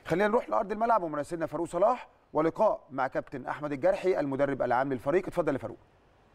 خلينا نروح لارض الملعب ومراسلنا فاروق صلاح ولقاء مع كابتن احمد الجرحي المدرب العام للفريق اتفضل يا فاروق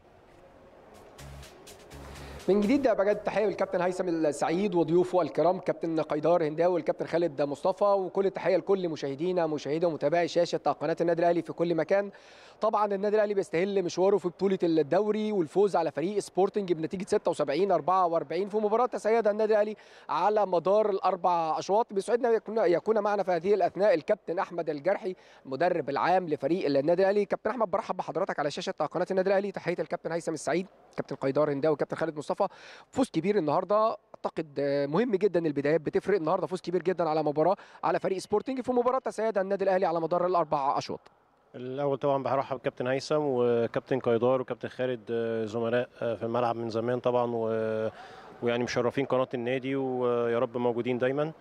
من جديد بجد تحيه للكابتن هيثم السعيد وضيوفه الكرام كابتن قيدار هنداوي والكابتن خالد مصطفى وكل التحيه لكل مشاهدينا مشاهدي ومتابعي شاشه قناه النادي الاهلي في كل مكان طبعا النادي الاهلي بيستهل مشواره في بطوله الدوري والفوز على فريق سبورتنج بنتيجه 76 44 في مباراه تسيدها النادي الاهلي على مدار الاربع اشواط بيسعدنا يكون يكون معنا في هذه الاثناء الكابتن احمد الجرحي المدرب العام لفريق النادي الاهلي كابتن احمد برحب بحضرتك على شاشه قناه النادي الاهلي تحيه الكابتن هيثم السعيد كابتن قيدار هنداوي وكابتن خالد مصطفى فوز كبير النهارده اعتقد مهم جدا البدايات بتفرق النهارده فوز كبير جدا على مباراه على فريق سبورتنج في مباراه تسيدها النادي الاهلي على مدار الاربع اشواط الاول طبعا برحب بكابتن هيثم وكابتن قيدار وكابتن خالد زملاء في الملعب من زمان طبعا و... ويعني مشرفين قناه النادي ويا رب موجودين دايما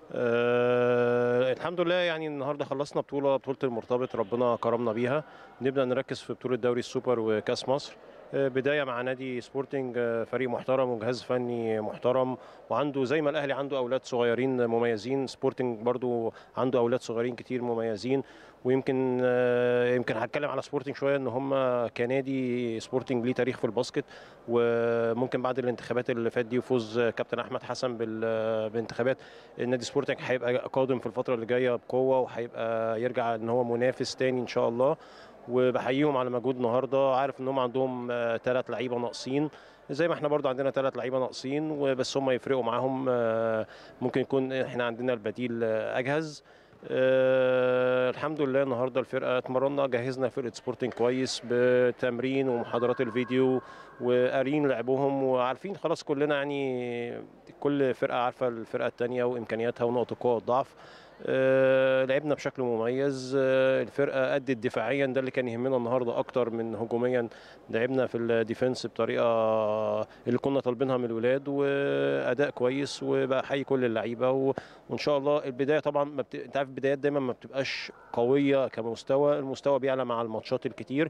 أه الحمد لله يعني النهارده خلصنا بطوله بطوله المرتبط ربنا كرمنا بيها نبدا نركز في بطوله دوري السوبر وكاس مصر بدايه مع نادي سبورتنج فريق محترم وجهاز فني محترم وعنده زي ما الاهلي عنده اولاد صغيرين مميزين سبورتنج برضو عنده اولاد صغيرين كتير مميزين ويمكن يمكن هتكلم على سبورتنج شويه ان هم كنادي سبورتنج ليه تاريخ في الباسكت وممكن بعد الانتخابات اللي فات دي وفوز كابتن احمد حسن بالانتخابات النادي سبورتنج هيبقى قادم في الفتره اللي جايه بقوه وهيبقى يرجع ان هو منافس تاني ان شاء الله وبحييهم على مجهود النهارده عارف ان هم عندهم ثلاث لعيبه ناقصين زي ما احنا برضو عندنا ثلاث لعيبه ناقصين وبس هم يفرقوا معاهم ممكن يكون احنا عندنا البديل اجهز أه الحمد لله النهارده الفرقه اتمرنا جهزنا فرقه سبورتنج كويس بتمرين ومحاضرات الفيديو وقارين لعبهم وعارفين خلاص كلنا يعني كل فرقه عارفه الفرقه الثانيه وامكانياتها ونقط القوه والضعف أه لعبنا بشكل مميز أه الفرقه ادت دفاعيا ده اللي كان يهمنا النهارده اكتر من هجوميا لعبنا في الديفنس بطريقه اللي كنا طالبينها من الولاد واداء كويس وبحيي كل اللعيبه وان شاء الله البدايه طبعا ما بت... انت عارف البدايات دايما ما بتبقاش قويه كمستوى المستوى بيعلى مع الماتشات الكتير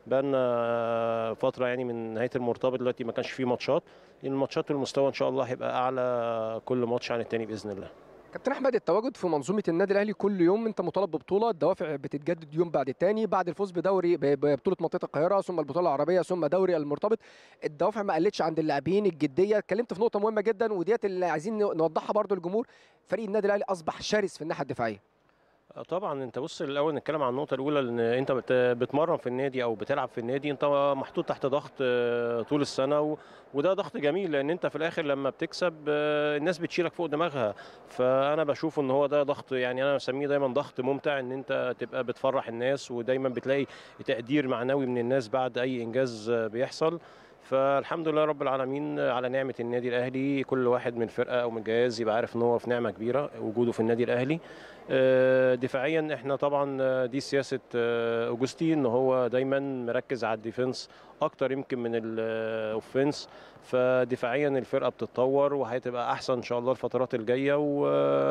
بقالنا فتره يعني من نهايه المرتبط دلوقتي ما كانش فيه ماتشات الماتشات المستوى ان شاء الله هيبقى اعلى كل ماتش عن التاني باذن الله كابتن احمد التواجد في منظومه النادي الاهلي كل يوم انت مطالب ببطوله الدوافع بتتجدد يوم بعد الثاني بعد الفوز بدوري ببطوله منطقه القاهره ثم البطوله العربيه ثم دوري المرتبط الدوافع ما قلتش عند اللاعبين الجديه اتكلمت في نقطه مهمه جدا وديت اللي عايزين نوضحها برضو للجمهور فريق النادي الاهلي اصبح شرس في الناحيه الدفاعيه طبعا انت بص الاول نتكلم عن النقطه الاولى ان انت بتمرن في النادي او بتلعب في النادي انت محطوط تحت ضغط طول السنه و... وده ضغط جميل لان انت في الاخر لما بتكسب الناس بتشيلك فوق دماغها فانا بشوف ان هو ده ضغط يعني انا بسميه دايما ضغط ممتع ان انت تبقى بتفرح الناس ودايما بتلاقي تقدير معنوي من الناس بعد اي انجاز بيحصل فالحمد لله رب العالمين على نعمه النادي الاهلي كل واحد من الفرقه او من الجهاز يبقى عارف ان هو في نعمه كبيره وجوده في النادي الاهلي دفاعيا احنا طبعا دي سياسه اوجستي ان هو دايما مركز على الديفنس اكتر يمكن من الاوفنس فدفاعيا الفرقه بتتطور وهتبقى احسن ان شاء الله الفترات الجايه و...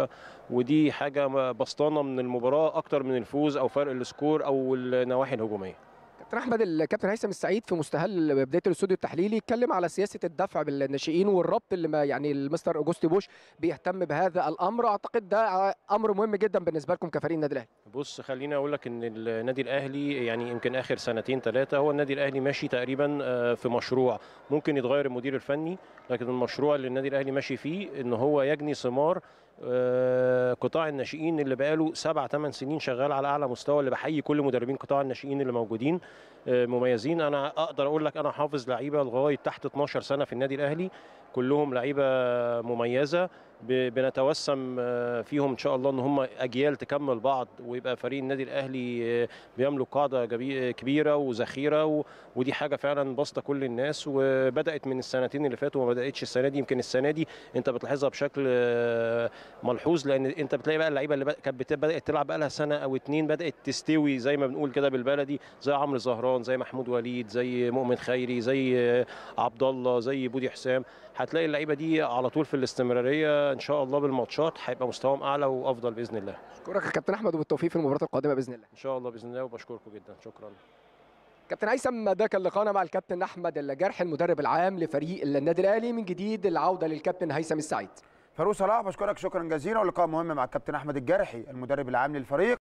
ودي حاجه بسطانه من المباراه اكتر من الفوز او فرق السكور او النواحي الهجوميه كابتن احمد الكابتن هيثم السعيد في مستهل بدايه الاستوديو التحليلي اتكلم على سياسه الدفع بالناشئين والربط اللي ما يعني المستر اوجوستي بوش بيهتم بهذا الامر اعتقد ده امر مهم جدا بالنسبه لكم كفريق النادي الاهلي بص خليني اقول لك ان النادي الاهلي يعني يمكن اخر سنتين ثلاثه هو النادي الاهلي ماشي تقريبا في مشروع ممكن يتغير المدير الفني لكن المشروع اللي النادي الاهلي ماشي فيه ان هو يجني ثمار قطاع الناشئين اللي بقاله سبع ثمان سنين شغال على اعلى مستوى اللي بحيي كل مدربين قطاع الناشئين اللي موجودين مميزين انا اقدر اقول لك انا حافظ لعيبه لغايه تحت 12 سنه في النادي الاهلي كلهم لعيبه مميزه بنتوسم فيهم ان شاء الله ان هم اجيال تكمل بعض ويبقى فريق النادي الاهلي بيملك قاعده كبيره وذخيره ودي حاجه فعلا بسطه كل الناس وبدات من السنتين اللي فاتوا وما بداتش السنه دي يمكن السنه دي انت بتلاحظها بشكل ملحوظ لان انت بتلاقي بقى اللعيبه اللي كانت بدات تلعب بقى لها سنه او اتنين بدات تستوي زي ما بنقول كده بالبلدي زي عمرو زهران زي محمود وليد زي مؤمن خيري زي عبد الله زي بودي حسام هتلاقي اللعيبه دي على طول في الاستمراريه ان شاء الله بالماتشات هيبقى مستواهم اعلى وافضل باذن الله اشكرك يا كابتن احمد وبالتوفيق في المباراه القادمه باذن الله ان شاء الله باذن الله وبشكركم جدا شكرا كابتن هيثم ده كان لقاءنا مع الكابتن احمد الجرح المدرب العام لفريق النادي الاهلي من جديد العوده للكابتن هيثم السعيد فاروق صلاح بشكرك شكرا جزيلا ولقاء مهم مع الكابتن احمد الجرحي المدرب العام للفريق